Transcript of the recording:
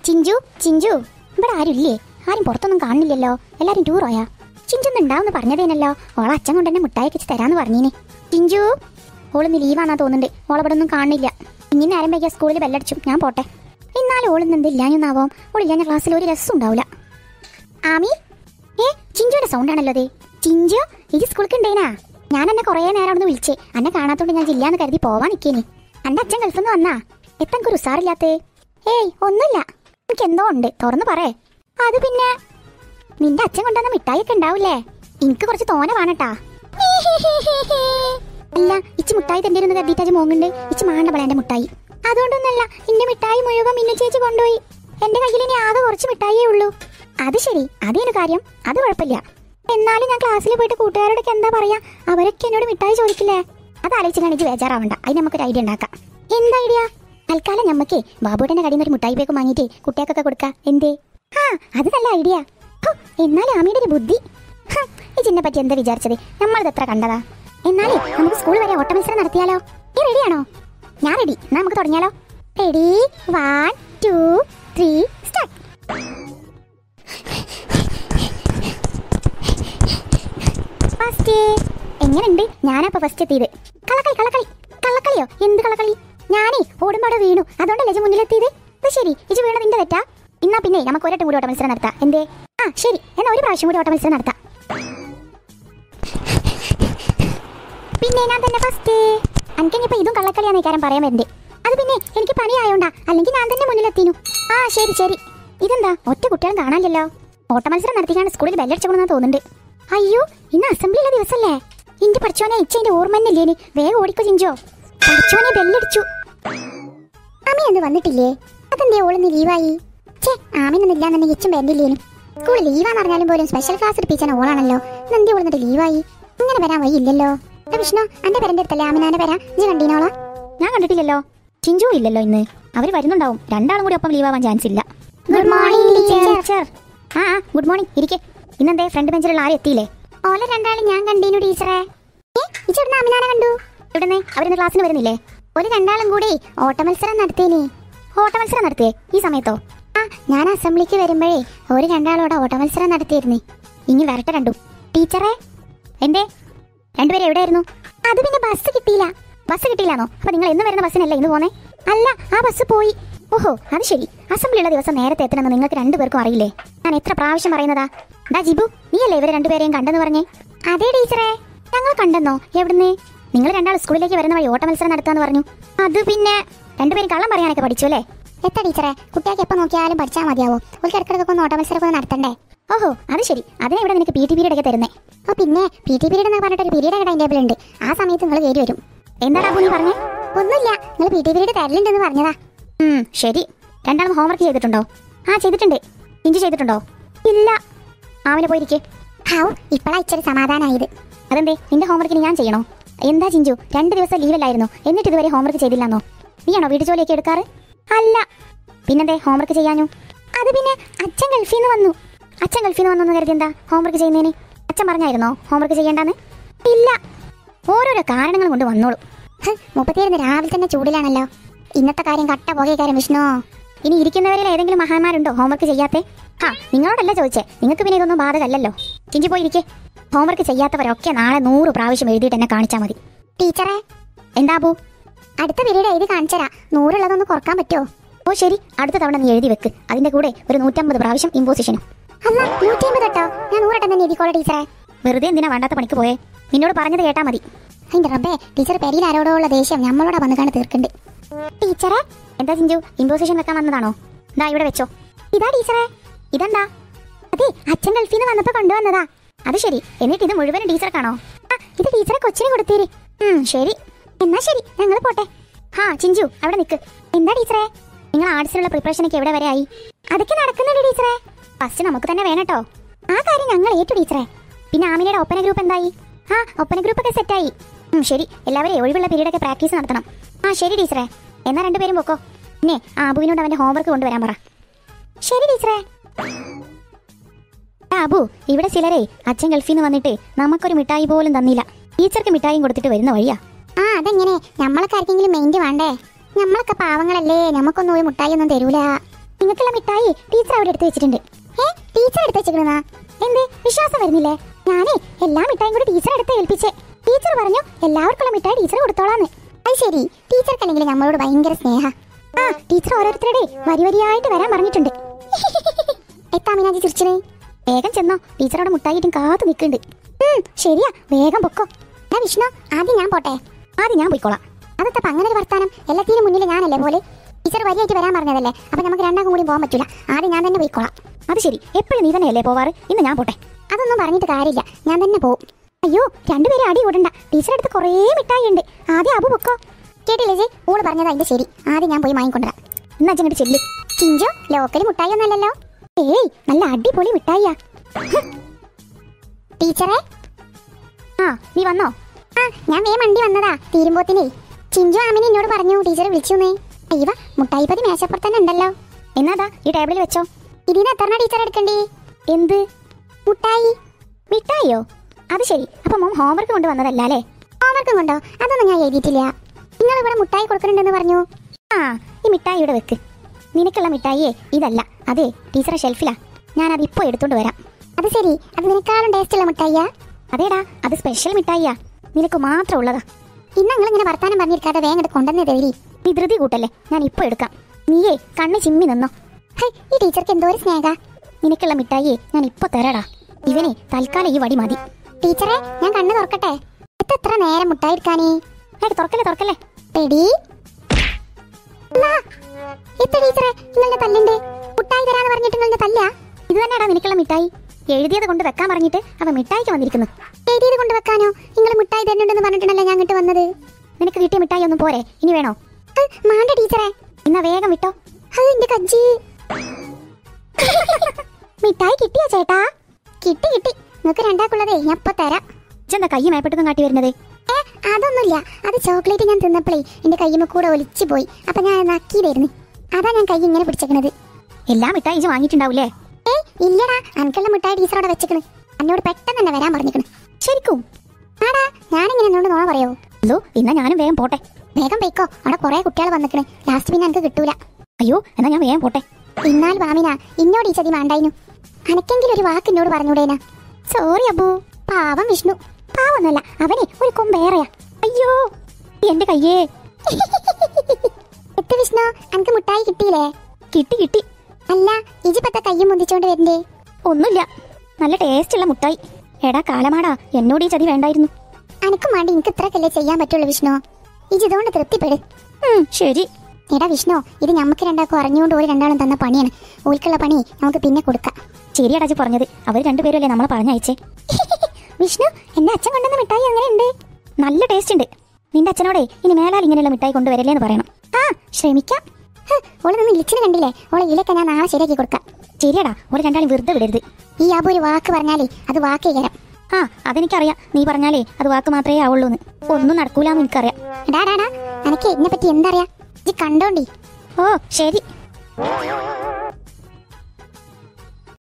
ചിഞ്ചു ചിഞ്ചു ഇവിടെ ആരുമില്ലേ ആരും പുറത്തൊന്നും കാണുന്നില്ലല്ലോ എല്ലാരും ടൂർ പോയാ ചിഞ്ചൊന്നും ഉണ്ടാവുന്ന പറഞ്ഞതേനല്ലോ ഓളെ അച്ഛൻ കൊണ്ട് തന്നെ മുട്ടായി വെച്ച് തരാന്ന് പറഞ്ഞീനി ചിഞ്ചു ഓളിന്ന് ലീവാന്നാ തോന്നുന്നുണ്ട് ഓളിവിടെ ഒന്നും കാണുന്നില്ല ഇനി നേരം വൈകിയ സ്കൂളിൽ ബെല്ലടിച്ചു ഞാൻ പോട്ടെ എന്നാലും ഓളിന്ന് എന്തില്ലാഞ്ഞാവോ ഓളില്ലാഞ്ഞ ക്ലാസ്സിൽ ഒരു രസം ഉണ്ടാവില്ല ആമി ഏ ചിഞ്ചുയുടെ സൗണ്ട് ആണല്ലോ അതെ ചിഞ്ചു ഇത് സ്കൂൾക്ക് ഉണ്ടേനാ ഞാൻ എന്നെ കുറേ നേരം അവിടെ വിളിച്ചേ അന്നെ കാണാത്തോണ്ട് ഞാൻ ജില്ലാന്ന് കരുതി പോവാൻ നിക്കേനി എന്റെ അച്ഛൻ ഗൾഫിൽ നിന്ന് വന്നാ എത്തനക്ക് ഒരു ഉസാറില്ലാത്തേ ഏയ് ഒന്നുമില്ല എനിക്ക് എന്തോ ഉണ്ട് തുറന്നു പറേ അത് പിന്നെ നിന്റെ അച്ഛൻ കൊണ്ടുവന്ന മിഠായി ഒക്കെ ഉണ്ടാവില്ലേ എനിക്ക് കുറച്ച് തോന വേണട്ടാ അല്ല ഇച്ചി മിഠായി തന്റെ ഇരുന്ന് കരുതിയിട്ട് മോങ്ങുണ്ട് ഇച്ചി മാണ്ടപ്പള എന്റെ മിഠായി അതുകൊണ്ടൊന്നല്ല എന്റെ മിഠായി മുഴുവൻ മിന്നു ചേച്ചി കൊണ്ടുപോയി എന്റെ കയ്യിൽ ഇനി ആകെ കുറച്ച് മിഠായിയേ ഉള്ളൂ അത് ശരി അതേനു കാര്യം അത് കുഴപ്പമില്ല എന്നാലും ഞാൻ ക്ലാസ്സിൽ പോയിട്ട് കൂട്ടുകാരോടൊക്കെ എന്താ പറയാ അവരൊക്കെ എന്നോട് മിഠായി ചോദിക്കില്ലേ അത് ആലോചിച്ചാണ് എനിക്ക് ബേജാറാവണ്ട അതിന് നമുക്കൊരു ഐഡിയ ഉണ്ടാക്കാം എന്താ ഐഡിയ തൽക്കാലം ഞമ്മക്കേ ബാബുട്ടന്റെ കടയിൽ നിന്ന് ഒരു മുട്ടായി പേക്ക് വാങ്ങിയിട്ട് കുട്ടികൾക്കൊക്കെ കൊടുക്കാം എന്തേ ആ അത് നല്ല ഐഡിയ എന്നാലും ആമിയുടെ ഒരു ബുദ്ധി ഹ്, ഈ ചിന്നെ പറ്റി എന്താ വിചാരിച്ചത് നമ്മളിത് എത്ര കണ്ടതാ എന്നാലേ നമുക്ക് സ്കൂൾ വരെ ഓട്ട മത്സരം നടത്തിയാലോ നീ റെഡിയാണോ ഞാൻ റെഡി എന്നാ നമുക്ക് തുടങ്ങിയാലോ ready one two three start first എങ്ങനെയുണ്ട് ഞാനപ്പോ ഫസ്റ്റ് എത്തിയത് കളക്കളി കളക്കളി കള്ളക്കളിയോ എന്ത് കളക്കളി ഞാനേ ഓടുമ്പോൾ അവിടെ വീണു അതുകൊണ്ടല്ലേ ഇജ്ജ് മുന്നിലെത്തിയത് ഇത് ശരി ഇജ് വീണത് നിന്റെ തെറ്റാ എന്നാ പിന്നെ നമുക്ക് ഒരട്ടം കൂടി ഓട്ട മത്സരം നടത്താം എന്തേ ആ ശരി എന്നാ ഒരു പ്രാവശ്യം കൂടി ഓട്ട മത്സരം നടത്താം പിന്നെ ഞാൻ തന്നെ ഫസ്റ്റ് എനിക്കിനിപ്പോ ഇതും കള്ളക്കളിയാന്ന് കാര്യം പറയാൻ വരണ്ടേ അത് പിന്നെ എനിക്ക് പണിയായോണ്ടാ അല്ലെങ്കിൽ ഞാൻ തന്നെ മുന്നിലെത്തിനു ആ ശരി ശരി ഇതെന്താ ഒറ്റ കുട്ടികളും കാണാനില്ലല്ലോ ഓട്ട മത്സരം നടത്തിയാണ് സ്കൂളിൽ ബെല്ലടിച്ചോണെന്നാ തോന്നുന്നുണ്ട് അയ്യോ ഇന്ന് അസംബ്ലിയുള്ള ദിവസല്ലേ ഇന്റെ പഠിച്ചോനെ ഇച്ചതിന്റെ ഓർമ്മ തന്നെ ഇല്ലേനി വേഗം ഓടിക്കോ ചിഞ്ചോ പഠിച്ചോനെ ബെല്ലടിച്ചു അമ്മ എന്ന് വന്നിട്ടില്ലേ അതെന്തേ ഓളിന്ന് ലീവായി ചേ ആമിനൊന്നും ഇല്ലാന്നുണ്ടെങ്കിൽ ഇച്ചും വരണ്ടില്ലേനും സ്കൂളിൽ ലീവാന്ന് പറഞ്ഞാലും പോലും സ്പെഷ്യൽ ക്ലാസ് എടുപ്പിച്ചാൽ ഓളാണല്ലോ ഇന്നെന്തേ ഓളിന്നിട്ട് ലീവായി ഇങ്ങനെ വരാൻ വഴിയില്ലല്ലോ എടാ വിഷ്ണു എന്റെ പേരന്റെ അടുത്തല്ലേ ആമിനാന്റെ പേരാ ഇജ്ജ് കണ്ടീനോളാ ഞാൻ കണ്ടിട്ടില്ലല്ലോ ചിഞ്ചു ഇല്ലല്ലോ ഇന്ന് അവര് വരുന്നുണ്ടാവും രണ്ടാളും കൂടി ഒപ്പം ലീവാവാൻ ചാൻസ് ഇല്ല ഗുഡ് മോർണിംഗ് ടീച്ചർ ആ ഗുഡ് മോർണിംഗ് ഇരിക്കെ ഇന്നെന്തേ ഫ്രണ്ട് ബെഞ്ചിലുള്ള ആരും എത്തിയില്ലേ ഓലെ രണ്ടാളും ഞാൻ കണ്ടീനു ടീച്ചറെ ഇച്ചെവിടുന്ന് അമിനാനെ കണ്ടു ഇവിടുന്ന് അവരിന്ന് ക്ലാസ്സിന് വരുന്നില്ലേ ഒരു രണ്ടാളും കൂടി ഓട്ട മത്സരം നടത്തേനി ഓട്ട മത്സരം നടത്തിയേ ഈ സമയത്തോ ആ ഞാൻ അസംബ്ലിക്ക് വരുമ്പോഴേ ഒരു രണ്ടാളോടെ ഓട്ട മത്സരം നടത്തിയിരുന്നേ ഇനി വരട്ടെ രണ്ടും ടീച്ചറെ എന്തേ രണ്ടുപേരും എവിടെയായിരുന്നു അത് പിന്നെ ബസ് കിട്ടിയില്ല ബസ് കിട്ടിയില്ലാന്നോ അപ്പൊ നിങ്ങൾ എന്ന് വരുന്ന ബസ്സിനല്ലേ ഇന്ന് പോന്നേ അല്ല ആ ബസ് പോയി ഓഹോ അത് ശരി അസംബ്ലിയുള്ള ദിവസം നേരത്തെ എത്തണമെന്ന് നിങ്ങൾക്ക് രണ്ടുപേർക്കും അറിയില്ലേ ഞാൻ എത്ര പ്രാവശ്യം പറയുന്നതാ ഡാ ജിബു നീയല്ലേ ഇവരെ രണ്ടുപേരെയും കണ്ടെന്ന് പറഞ്ഞേ അതെ ടീച്ചറെ ഞങ്ങൾ കണ്ടെന്നോ എവിടുന്ന് നിങ്ങൾ രണ്ടാൾ സ്കൂളിലേക്ക് വരുന്ന വഴി ഓട്ട മത്സരം നടത്താന്ന് പറഞ്ഞു അത് പിന്നെ രണ്ടുപേരും കള്ളം പറയാനൊക്കെ പഠിച്ചു അല്ലേ എത്ര ടീച്ചറെ കുട്ടിയൊക്കെ എപ്പോ നോക്കിയാലും പഠിച്ചാൽ മതിയാവോ ഒരു ഇടക്കിടക്കൊക്കെ ഒന്ന് ഓട്ട മത്സരം നടത്തണ്ടേ ഓഹോ അത് ശരി അതിനെ ഇവിടെ നിനക്ക് പി ടി പീരീഡ് ഒക്കെ തരുന്നേ ഓ പിന്നെ പി ടി പീരീഡ് എന്ന് പറഞ്ഞിട്ട് ഒരു പീരീഡ് ടൈം ടേബിൾ ഉണ്ട് ആ സമയത്ത് നിങ്ങൾ കയറി വരും എന്താടാ നീ പറഞ്ഞേ ഒന്നുമില്ല നിങ്ങൾ പി ടി പീരീഡ് തരലുണ്ടെന്ന് പറഞ്ഞതാ ഉം, ശരി രണ്ടാളും ഹോംവർക്ക് ചെയ്തിട്ടുണ്ടോ ആ ചെയ്തിട്ടുണ്ട് ഇഞ്ചി ചെയ്തിട്ടുണ്ടോ ഇല്ല ആവിനെ പോയിരിക്കേ ഹാവ് ഇപ്പഴാ ഇച്ചിരി സമാധാനായത് അതെന്തേ നിന്റെ ഹോംവർക്കിന് ഞാൻ ചെയ്യണോ എന്താ ചിഞ്ചു രണ്ട് ദിവസം ലീവല്ലായിരുന്നു എന്നിട്ട് ഇതുവരെ ഹോംവർക്ക് ചെയ്തില്ലെന്നോ നീയാണോ വീട്ടു ജോലിയൊക്കെ എടുക്കാറ് അല്ല പിന്നെന്തേ ഹോംവർക്ക് ചെയ്യാഞ്ഞു അത് പിന്നെ അച്ഛൻ ഗൾഫിൽ നിന്ന് വന്നു അച്ഛൻ ഗൾഫിൽ നിന്ന് വന്നു കരുതി എന്താ ഹോംവർക്ക് ചെയ്യുന്നതിന് അച്ഛൻ പറഞ്ഞായിരുന്നോ ഹോംവർക്ക് ചെയ്യേണ്ടെന്ന് ഇല്ല ഓരോരോ കാരണങ്ങൾ കൊണ്ട് വന്നോളൂ മുപ്പത്തിയേഴ് രാവിലെ തന്നെ ചൂടിലാണല്ലോ ഇന്നത്തെ കാര്യം കട്ട പുകയക്കാരൻ വിഷ്ണു ഇനി ഇരിക്കുന്നവരിൽ ഏതെങ്കിലും മഹാന്മാരുണ്ടോ ഹോംവർക്ക് ചെയ്യാത്തെ ആ നിങ്ങളോടല്ല ചോദിച്ചേ നിങ്ങൾക്ക് പിന്നെ ഇതൊന്നും ബാധകല്ലല്ലോ ചിഞ്ചി പോയിരിക്കെ ഹോംവർക്ക് ചെയ്യാത്തവരൊക്കെ നാളെ നൂറ് പ്രാവശ്യം എഴുതിയിട്ട് എന്നെ കാണിച്ചാൽ മതി ടീച്ചറെ എന്താ ബു അടുത്ത പീരീഡ് എഴുതി കാണിച്ചരാ നൂറുള്ളതൊന്ന് കുറക്കാൻ പറ്റുമോ ഓ ശരി അടുത്ത തവണ നീ എഴുതി വെക്ക് അതിന്റെ കൂടെ ഒരു നൂറ്റമ്പത് പ്രാവശ്യം ഇമ്പോസിഷനും അല്ല നൂറ്റിയമ്പത് കേട്ടോ ഞാൻ നൂറട്ടം തന്നെ എഴുതിക്കോളെ ടീച്ചറെ വെറുതെ എന്തിനാ വേണ്ടാത്ത പണിക്ക് പോയേ നിന്നോട് പറഞ്ഞത് കേട്ടാ മതി അതിന്റെ റബ്ബേ ടീച്ചർ പെരിയിൽ ആരോടോ ഉള്ള ദേഷ്യം നമ്മളോടാ വന്ന് കണ്ട് തീർക്കണ്ട് ടീച്ചറെ എന്താ ചിഞ്ചു ഇമ്പോസിഷൻ വെക്കാൻ വന്നതാണോ ദാ ഇവിടെ വെച്ചോ ഇതാ ടീച്ചറെ ഇതെന്താ അതെ അച്ഛൻ ഗൾഫിൽ നിന്ന് വന്നപ്പോ കൊണ്ടുവന്നതാ അത് ശരി എന്നിട്ട് ഇത് മുഴുവനും ടീച്ചർക്കാണോ ആ ഇത് ടീച്ചറെ കൊച്ചിനെ കൊടുത്തേര് ഉം ശരി എന്നാ ശരി ഞങ്ങൾ പോട്ടെ ഹാ ചിഞ്ചു അവിടെ നിക്ക് എന്താ ടീച്ചറെ നിങ്ങൾ ആർട്സിനുള്ള പ്രിപ്പറേഷനൊക്കെ എവിടെ വരെ ആയി അതൊക്കെ നടക്കുന്നുണ്ട് ടീച്ചറെ ഫസ്റ്റ് നമുക്ക് തന്നെ വേണട്ടോ ആ കാര്യം ഞങ്ങൾ ഏറ്റു ടീച്ചറെ പിന്നെ ആമിനയുടെ ഒപ്പന ഗ്രൂപ്പ് എന്തായി ആ ഒപ്പന ഗ്രൂപ്പ് ഒക്കെ സെറ്റായി ഉം ശരി എല്ലാവരെയും ഒഴിവുള്ള പീരീഡ് ഒക്കെ പ്രാക്ടീസ് നടത്തണം ആ ശരി ടീച്ചറെ എന്നാ രണ്ടുപേരും പൊക്കോ പിന്നെ ആ അബുവിനോട് അവന്റെ ഹോംവർക്ക് കൊണ്ടുവരാൻ പറ ശരി ടീച്ചറെ ആ, അബു ഇവിടെ ചിലരെ അച്ഛൻ ഗൾഫിൽ നിന്ന് വന്നിട്ട് നമുക്കൊരു മിഠായി പോലും തന്നില്ല ടീച്ചർക്ക് മിഠായിയും കൊടുത്തിട്ട് വരുന്ന വഴിയാ ആ അതെങ്ങനെ നമ്മളൊക്കെ ആർക്കെങ്കിലും മെയിൻറ്റ് വേണ്ടേ നമ്മളൊക്കെ പാവങ്ങളല്ലേ നമുക്കൊന്നും ഒരു മുട്ടായി ഒന്നും തരൂല നിങ്ങൾക്കുള്ള മിഠായി ടീച്ചർ അവിടെ എടുത്ത് വെച്ചിട്ടുണ്ട് ഏ ടീച്ചർ എടുത്ത് വെച്ചിരുന്നാ എന്ത് വിശ്വാസം വരുന്നില്ലേ ഞാനേ എല്ലാ മിഠായും കൂടി ടീച്ചർ എടുത്ത് ഏൽപ്പിച്ചേ ടീച്ചർ പറഞ്ഞു എല്ലാവർക്കുള്ള മിഠായി ടീച്ചർ കൊടുത്തോളാന്ന് അത് ശരി ടീച്ചർക്കല്ലെങ്കിൽ നമ്മളോട് ഭയങ്കര സ്നേഹ ആ ടീച്ചർ ഓരോരുത്തരുടെ വരി വരിയായിട്ട് വരാൻ പറഞ്ഞിട്ടുണ്ട് എത്താ മീനാജി ചിരിച്ചത് വേഗം ചെന്നോ ടീച്ചറോട് മുട്ടായിട്ടും കാത്തു നിൽക്കുന്നുണ്ട് ഉം, ശരിയാ വേഗം പൊക്കോ ഞാൻ വിഷ്ണു ആദ്യം ഞാൻ പോട്ടെ ആദ്യം ഞാൻ പോയിക്കോളാം അതൊക്കെ അങ്ങനെ ഒരു വർത്താനം എല്ലാത്തിനും മുന്നിൽ ഞാനല്ലേ പോലെ ടീച്ചർ വരിയായിട്ട് വരാൻ പറഞ്ഞതല്ലേ അപ്പൊ നമുക്ക് രണ്ടാക്കും കൂടി പോകാൻ പറ്റില്ല ആദ്യം ഞാൻ തന്നെ പോയിക്കോളാം അത് ശരി എപ്പോഴും നീ തന്നെയല്ലേ പോവാറ് ഇന്ന് ഞാൻ പോട്ടെ അതൊന്നും പറഞ്ഞിട്ട് കാര്യമില്ല ഞാൻ തന്നെ പോവും അയ്യോ രണ്ടുപേരും അടി കൂടണ്ട ടീച്ചർ അടുത്ത് കുറേ മിഠായി ഉണ്ട് ആദ്യം അബു പൊക്കോ കേട്ടില്ലേ ജി ഓള് പറഞ്ഞത് അതിന്റെ ശരി ആദ്യം ഞാൻ പോയി വാങ്ങിക്കൊണ്ടുവരാം എന്നാ അങ്ങോട്ട് ചെല്ലു ചിഞ്ചോ ലോക്കൽ മിഠായി ഒന്നല്ലല്ലോ ഏയ് നല്ല അടിപൊളി മിഠായിയാ ഹ്. ടീച്ചറെ ആ നീ വന്നോ ആ ഞാൻ വേ മണ്ടി വന്നതാ തീരുമ്പോത്തിനേ ചിഞ്ചു ആമിനി എന്നോട് പറഞ്ഞു ടീച്ചർ വിളിച്ചുന്നേ അയ്യവ മുട്ടായി പതി മേശപ്പുറത്ത് തന്നെ ഉണ്ടല്ലോ എന്നാതാ ഈ ടേബിളിൽ വെച്ചോ ഇതിന് എത്ര ടീച്ചർ എടുക്കണ്ടേ എന്ത് മുട്ടായി മിഠായിയോ അത് ശരി അപ്പൊ മോം ഹോംവർക്ക് കൊണ്ട് വന്നതല്ല അല്ലേ ഹോംവർക്ക് കൊണ്ടോ അതൊന്നും ഞാൻ എഴുതിയിട്ടില്ല നിങ്ങൾ ഇവിടെ മുട്ടായി കൊടുക്കുന്നുണ്ടെന്ന് പറഞ്ഞു ആ ഈ മിഠായി ഇവിടെ വെക്ക് നിനക്കുള്ള മിഠായിയേ ഇതല്ല അതെ ടീച്ചറെ ഷെൽഫിലാ ഞാൻ അത് ഇപ്പോൾ എടുത്തോണ്ട് വരാം അത് ശരി അത് നിനക്കാളും ടേസ്റ്റ് ഉള്ള മിഠായിയാ അതേടാ അത് സ്പെഷ്യൽ മിഠായിയാ നിനക്ക് മാത്രം ഉള്ളതാ ഇന്ന് നിങ്ങൾ ഇങ്ങനെ വർത്താനം പറഞ്ഞിരിക്കാതെ വേഗം ഇങ്ങട് കൊണ്ടുവന്നേ തേരി നീ ധൃതി കൂട്ടല്ലേ ഞാൻ ഇപ്പോൾ എടുക്കാം നീയേ കണ്ണ് ചിമ്മി നിന്നോ ഹൈ ഈ ടീച്ചർക്ക് എന്തോ ഒരു സ്നേഹ നിനക്കുള്ള മിഠായിയെ ഞാൻ ഇപ്പൊ തരാടാ ഇവനെ തൽക്കാലം ഈ വടി മതി ടീച്ചറെ ഞാൻ കണ്ണ് തുറക്കട്ടെ ഇത് എത്ര നേരം മുട്ടായി എടുക്കാനേ ഏ തുറക്കല്ലേ തുറക്കല്ലേ എടി എത്ര ടീച്ചറെ നിങ്ങളുടെ തല്ലുണ്ട് മുട്ടായി തരാന്ന് പറഞ്ഞിട്ട് നിങ്ങളുടെ തല്ല ഇത് തന്നെയാടാ നിനക്കുള്ള മിഠായി എഴുതിയത് കൊണ്ട് വെക്കാൻ പറഞ്ഞിട്ട് അവ മിഠായിക്ക് വന്നിരിക്കുന്നു എഴുതിയത് കൊണ്ട് വെക്കാനോ നിങ്ങൾ മിഠായി തരുന്നുണ്ടെന്ന് പറഞ്ഞിട്ടുണ്ടല്ലോ ഞാൻ അങ്ങോട്ട് വന്നത് നിനക്ക് കിട്ടിയ മിഠായി ഒന്നും പോരെ ഇനി വേണോ മാണ്ട ടീച്ചറെ എന്നാ വേഗം വിട്ടോ അത് എന്റെ കജ്ജി മിഠായി കിട്ടിയോ ചേട്ടാ കിട്ടി കിട്ടി നിങ്ങൾക്ക് രണ്ടാക്കുള്ളതേ ഞാൻ ഇപ്പൊ തരാം ഇജെന്താ കൈ മേപ്പെട്ടതും കാട്ടി വരുന്നത് ഏ അതൊന്നുമില്ല അത് ചോക്ലേറ്റ് ഞാൻ തിന്നപ്പോഴേ എന്റെ കയ്യുമ്മ കൂടെ ഒലിച്ചു പോയി അപ്പൊ ഞാൻ നക്കിയതായിരുന്നു അതാ ഞാൻ കൈ ഇങ്ങനെ പിടിച്ചേക്കണത് എല്ലാ മിഠായി ഇജ് വാങ്ങിയിട്ടുണ്ടാവൂലേ ഏയ് ഇല്ലടാ അനക്കുള്ള മിഠായി ടീച്ചറോടെ വെച്ചേക്കണ് എന്നോട് പെട്ടെന്ന് തന്നെ വരാൻ പറഞ്ഞിക്കണ് ശരിക്കും ആടാ ഞാനിങ്ങനെ എന്നോട് നോണ പറയോ എന്തോ എന്നാ ഞാനും വേഗം പോട്ടെ വേഗം പോയിക്കോ അവിടെ കുറെ കുട്ടികൾ വന്നിക്കണ് ലാസ്റ്റ് പിന്നെ എനിക്ക് കിട്ടൂല അയ്യോ എന്നാ ഞാൻ വേഗം പോട്ടെ എന്നാൽ വാമിന ഇന്നോട് ഈ ചതി വേണ്ടായിനു അനക്കെങ്കിലും ഒരു വാക്ക് എന്നോട് പറഞ്ഞൂടേനാ സോറി അബു പാവം വിഷ്ണു പാവൊന്നല്ല അവനെ ഒരു കൊമ്പേറെയാ അയ്യോ എന്റെ കയ്യേ എത്ര വിഷ്ണു അനക്ക് മുട്ടായി കിട്ടിയില്ലേ കിട്ടി കിട്ടി അല്ല ഇജിപ്പത്തെ കയ്യും മുന്തിച്ചോണ്ട് വരണ്ടേ ഒന്നുമില്ല നല്ല ടേസ്റ്റ് ഉള്ള മുട്ടായി എടാ കാലമാടാ എന്നോട് ഈ ചതി വേണ്ടായിരുന്നു അനക്കും വേണ്ടി എനിക്ക് ഇത്രക്കല്ലേ ചെയ്യാൻ പറ്റുള്ളൂ വിഷ്ണു ഇജ് ഇതുകൊണ്ട് തൃപ്തിപ്പെട് ഉം, ശരി എടാ വിഷ്ണു ഇത് നമുക്ക് രണ്ടാൾക്കും അറിഞ്ഞുകൊണ്ട് ഒരു രണ്ടാളും തന്ന പണിയാണ് ഓൽക്കുള്ള പണി നമുക്ക് പിന്നെ കൊടുക്കാം ശരിയാടാ അജി പറഞ്ഞത് അവർ രണ്ടുപേരല്ലേ നമ്മളെ പറഞ്ഞയച്ചേ വിഷ്ണു എന്റെ അച്ഛൻ കൊണ്ടുവന്ന മിഠായി അങ്ങനെയുണ്ട് നല്ല ടേസ്റ്റ് ഉണ്ട് നിന്റെ അച്ഛനോടെ ഇനി മേലാൽ ഇങ്ങനെയുള്ള മിഠായി കൊണ്ടുവരല്ലേ എന്ന് പറയണം ആ ശ്രമിക്കാം ഹ്, ഓള് നിന്ന് ഇളിച്ചിന് കണ്ടില്ലേ ഓളെ ഇലൊക്കെ ഞാൻ നാളെ ശരിയാക്കി കൊടുക്കാം ശരിയാടാ ഓള് രണ്ടാളും വെറുതെ വിടരുത് ഈ ആബു ഒരു വാക്ക് പറഞ്ഞാലേ അത് വാക്കേ കയറാം ആ അതെനിക്കറിയാം നീ പറഞ്ഞാലേ അത് വാക്ക് മാത്രമേ ആവുള്ളൂന്ന് ഒന്നും നടക്കൂലെന്ന് എനിക്കറിയാം ഡാ ഡാ ഡാ എനിക്ക് ഇതിനെ പറ്റി എന്തറിയാ ഇത് കണ്ടോണ്ടി ഓ ശരി